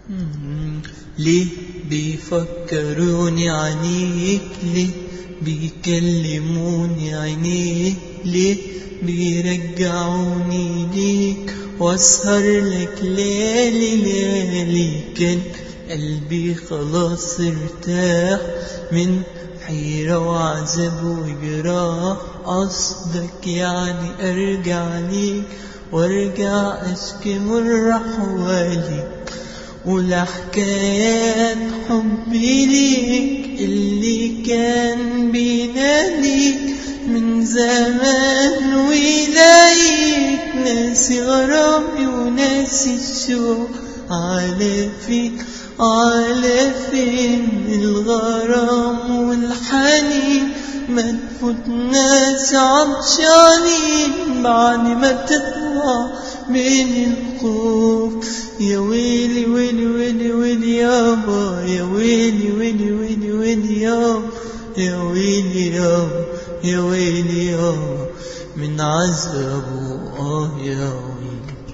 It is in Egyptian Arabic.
مم. ليه بيفكروني عنيك ليه بيكلموني عينيك ليه بيرجعوني ليك واسهر لك ليالي ليالي كان قلبي خلاص ارتاح من حيرة وعذاب وجراح قصدك يعني ارجع ليك وارجع اشكي من احوالي ولحكايات حبي ليك اللي كان بيناديك من زمان ويلاقيك ناسي غرامي وناسي الشوق على فين على فين الغرام والحنين ما تفوتناش عطشانين بعد ما تطلع من الخوف يا ويلي ويلي ويلي ويلي يابا يا ويلي ويلي ويلي ويلي يابا يا ويلي يابا يا ويلي يابا من عذابه اه يا ويلي